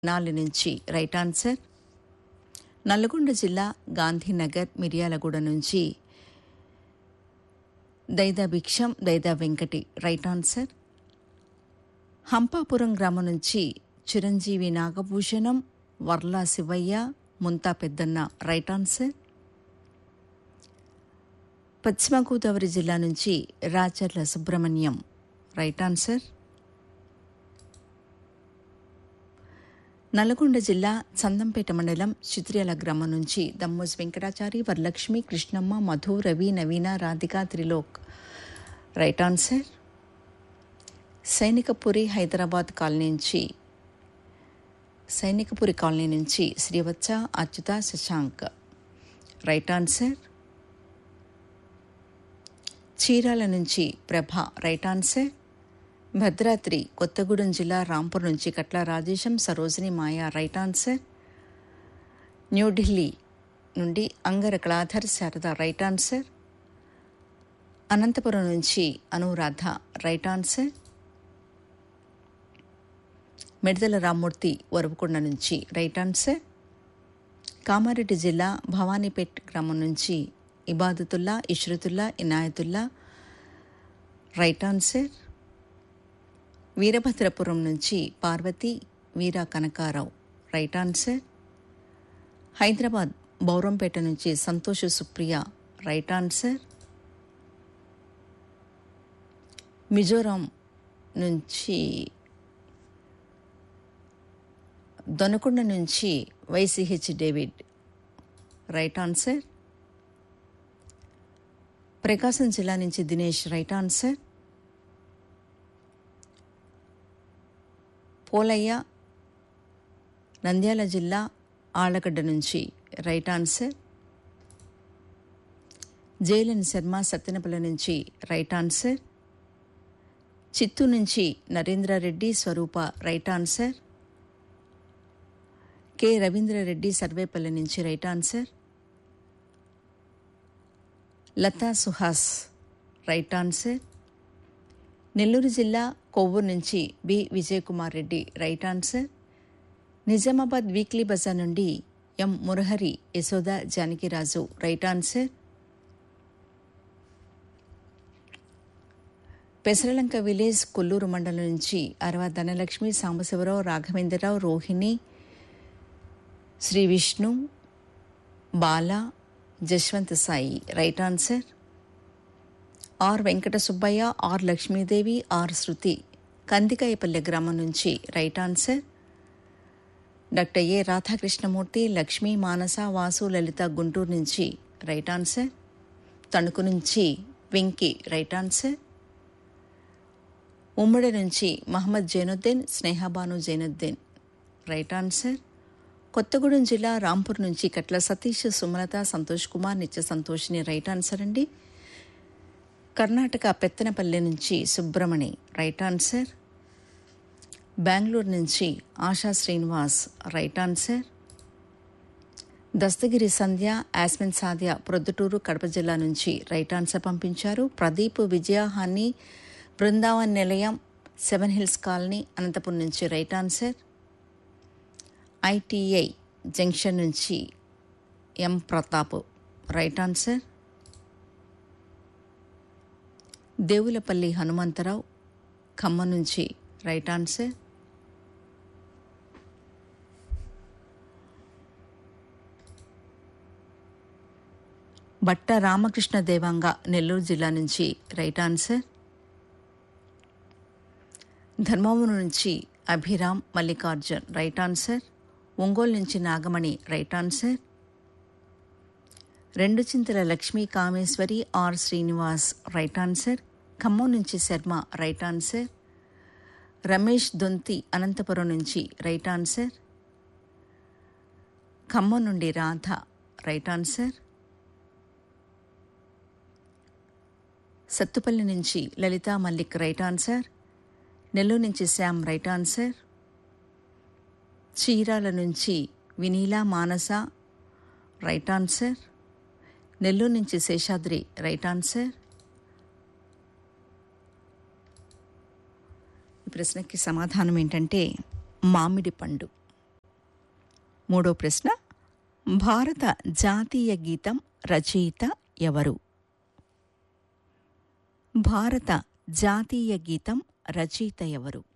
నాలుగు నుంచి right answer Nalgonda జిల్లా గాంధీనగర్ మిర్యాలగూడ నుంచి దైదా భిక్షం దైదా వెంకటి రైట్ ఆన్సర్ హంపాపురం గ్రామం నుంచి చిరంజీవి నాగభూషణం వర్లా శివయ్య ముంతా పెద్దన్న రైట్ ఆన్సర్ పశ్చిమ గోదావరి జిల్లా నుంచి రాచర్ల సుబ్రహ్మణ్యం రైట్ ఆన్సర్ నల్గొండ జిల్లా చందంపేట మండలం చిత్ర్యాల గ్రామం నుంచి Dammoj Venkatachari Varalakshmi Krishnamma Madhu Ravi Naveena Radhika Trilok right answer Sainikpuri Hyderabad colony నుంచి సైనికపురి కాలనీ నుంచి శ్రీవత్స అచ్యుత శశాంక్ రైట్ ఆన్సర్ చీరాల నుంచి ప్రభ రైట్ ఆన్సర్ భద్రాద్రి కొత్తగూడెం జిల్లా రాంపూర్ నుంచి కట్ల రాజేశం సరోజిని మాయా రైట్ ఆన్సర్ న్యూఢిల్లీ నుండి అంగర కళాధర్ శారద రైట్ ఆన్సర్ అనంతపురం నుంచి అనురాధ రైట్ ఆన్సర్ మిడతల రామ్మూర్తి వరవకొండ నుంచి రైట్ ఆన్సర్ కామారెడ్డి జిల్లా భవానీపేట్ గ్రామం నుంచి ఇబాదతుల్లా ఇష్రతుల్లా ఇనాయతుల్లా రైట్ ఆన్సర్ వీరభద్రపురం నుంచి పార్వతి వీర కనకారావు రైట్ ఆన్సర్ హైదరాబాద్ బౌరంపేట నుంచి సంతోష్ సుప్రియ రైట్ ఆన్సర్ మిజోరాం నుంచి దొనకొండ నుంచి Y C H David right answer Prakasam జిల్లా నుంచి దినేష్ రైట్ ఆన్సర్ పోలయ్య నంద్యాల జిల్లా ఆళ్లగడ్డ నుంచి రైట్ ఆన్సర్ జైలన్ శర్మ సత్తెనపల్లి నుంచి రైట్ ఆన్సర్ చిత్తూరు నుంచి Narendra Reddy Swarupa right answer K Ravindra Reddy Sarvepalli నుంచి right answer Lata Suhas right answer Nellore జిల్లా కొవ్వూరు నుంచి B Vijayakumar Reddy right answer Nizamabad weekly బజార్ నుండి M Murahari Yashoda Janakiraju right answer Pesaralanka village Kolluru మండలం నుంచి Arava Dhanalakshmi Sambasivarao Raghavendrarao Rohini Sri Vishnu Bala Jashwanth Sai right answer R Venkata Subbaiah R Lakshmidevi R Shruti Kandikayapalle గ్రామం నుంచి right answer doctor A Radhakrishnamurthy Lakshmi Manasa Vasu Lalitha Guntur నుంచి రైట్ ఆన్సర్ తణుకు నుంచి వెంకి రైట్ ఆన్సర్ ఉమ్మడి నుంచి మహమ్మద్ జైనుద్దీన్ స్నేహబాను జైనుద్దీన్ రైట్ ఆన్సర్ కొత్తగూడెం జిల్లా రాంపూర్ నుంచి కట్ల సతీష్ సుమలత సంతోష్ కుమార్ నిత్య సంతోషిని రైట్ ఆన్సర్ అండి కర్ణాటక పెత్తనపల్లి నుంచి సుబ్రమణి రైట్ ఆన్సర్ బెంగళూరు నుంచి ఆశా శ్రీనివాస్ రైట్ ఆన్సర్ దస్తగిరి సంధ్య యాస్మిన్ సాధ్య ప్రొద్దుటూరు కడప జిల్లా నుంచి రైట్ ఆన్సర్ పంపించారు ప్రదీప్ విజయహాని బృందావన్ నిలయం సెవెన్ హిల్స్ కాలనీ అనంతపురం నుంచి రైట్ ఆన్సర్ ఐటీఐ జంక్షన్ నుంచి M Pratap right answer Devulapalli Hanumantharao Khammam నుంచి రైట్ ఆన్సర్ బట్ట రామకృష్ణ దేవాంగ నెల్లూరు జిల్లా నుంచి రైట్ ఆన్సర్ ధర్మవరం నుంచి అభిరామ్ మల్లికార్జున్ రైట్ ఆన్సర్ ఒంగోలు నుంచి నాగమణి రైట్ ఆన్సర్ రెండు Chintala Lakshmi Kameswari R Srinivas right answer Khammam నుంచి శర్మ రైట్ ఆన్సర్ రమేష్ దొంతి అనంతపురం నుంచి రైట్ ఆన్సర్ ఖమ్మం నుండి రాధ రైట్ ఆన్సర్ సత్తుపల్లి నుంచి లలిత మల్లిక్ రైట్ ఆన్సర్ నెల్లూరు నుంచి శ్యామ్ రైట్ ఆన్సర్ చీరాల నుంచి వినీల మానస రైట్ ఆన్సర్ నెల్లూరు నుంచి శేషాద్రి రైట్ ఆన్సర్ ఈ ప్రశ్నకి సమాధానం ఏంటంటే మామిడి పండు మూడో ప్రశ్న భారత జాతీయ గీతం రచయిత ఎవరు భారత జాతీయ గీతం రచయిత ఎవరు